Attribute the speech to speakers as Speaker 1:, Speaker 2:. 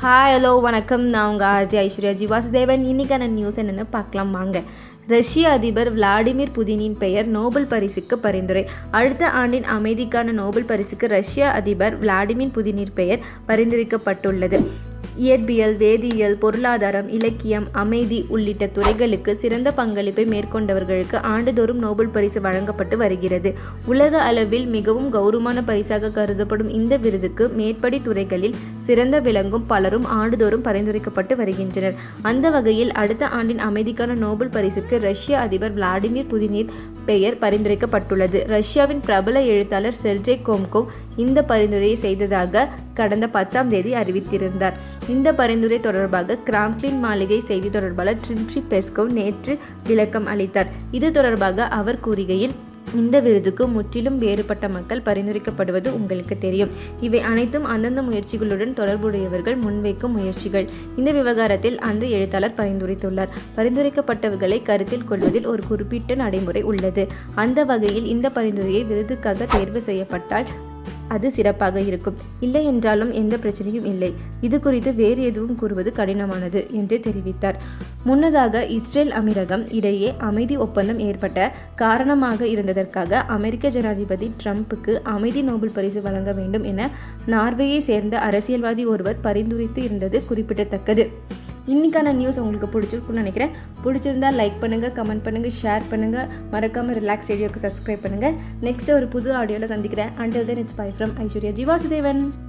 Speaker 1: hi hello வணக்கம் நான் உங்கள் ஆர்ஜி ஐஸ்வர்யா ஜி வாசுதேவன் இன்னைக்கான நியூஸ் என்னென்னு பார்க்கலாம் வாங்க ரஷ்ய அதிபர் விளாடிமிர் புதினின் பெயர் நோபல் பரிசுக்கு பரிந்துரை அடுத்த ஆண்டின் அமைதிக்கான நோபல் பரிசுக்கு ரஷ்ய அதிபர் விளாடிமிர் புதினின் பெயர் பரிந்துரைக்கப்பட்டுள்ளது இயற்பியல் வேதியியல் பொருளாதாரம் இலக்கியம் அமைதி உள்ளிட்ட துறைகளுக்கு சிறந்த பங்களிப்பை மேற்கொண்டவர்களுக்கு ஆண்டுதோறும் நோபல் பரிசு வழங்கப்பட்டு வருகிறது உலக அளவில் மிகவும் கௌரவமான பரிசாக கருதப்படும் இந்த விருதுக்கு மேற்படி துறைகளில் சிறந்த விளங்கும் பலரும் ஆண்டுதோறும் பரிந்துரைக்கப்பட்டு வருகின்றனர் அந்த வகையில் அடுத்த ஆண்டின் அமைதிக்கான நோபல் பரிசுக்கு ரஷ்ய அதிபர் விளாடிமிர் புதினின் பெயர் பரிந்துரைக்கப்பட்டுள்ளது ரஷ்யாவின் பிரபல எழுத்தாளர் செர்ஜே கோம்கோவ் இந்த பரிந்துரையை செய்ததாக கடந்த பத்தாம் தேதி அறிவித்திருந்தார் இந்த பரிந்துரை தொடர்பாக கிராம்ப்ளின் மாளிகை செய்தி தொடர்பாளர் ட்ரின்ட்ரி பெஸ்கோவ் நேற்று விளக்கம் அளித்தார் இது தொடர்பாக அவர் கூறுகையில் இந்த விருதுக்கு முற்றிலும் வேறுபட்ட மக்கள் பரிந்துரைக்கப்படுவது உங்களுக்கு தெரியும் இவை அனைத்தும் அந்தந்த முயற்சிகளுடன் தொடர்புடையவர்கள் முன்வைக்கும் முயற்சிகள் இந்த விவகாரத்தில் அந்த எழுத்தாளர் பரிந்துரைத்துள்ளார் பரிந்துரைக்கப்பட்டவர்களை கருத்தில் கொள்வதில் ஒரு குறிப்பிட்ட நடைமுறை உள்ளது அந்த வகையில் இந்த பரிந்துரையை விருதுக்காக தேர்வு செய்யப்பட்டால் அது சிறப்பாக இருக்கும் இல்லை என்றாலும் எந்த பிரச்சனையும் இல்லை இது குறித்து வேறு எதுவும் கூறுவது கடினமானது என்று தெரிவித்தார் முன்னதாக இஸ்ரேல் அமீரகம் இடையே அமைதி ஒப்பந்தம் ஏற்பட்ட காரணமாக இருந்ததற்காக அமெரிக்க ஜனாதிபதி ட்ரம்ப்புக்கு அமைதி நோபல் பரிசு வழங்க வேண்டும் என நார்வேயை சேர்ந்த அரசியல்வாதி ஒருவர் பரிந்துரைத்து இருந்தது குறிப்பிடத்தக்கது இன்னைக்கான நியூஸ் உங்களுக்கு பிடிச்சிருக்குன்னு நினைக்கிறேன் பிடிச்சிருந்தா லைக் பண்ணுங்கள் கமெண்ட் பண்ணுங்கள் ஷேர் பண்ணுங்கள் மறக்காமல் ரிலாக்ஸ் ரேடியோக்கு சப்ஸ்கிரைப் பண்ணுங்கள் நெக்ஸ்ட் ஒரு புது ஆடியோவில் சந்திக்கிறேன் until then it's bye from Aishwarya ஜிவாசுதேவன்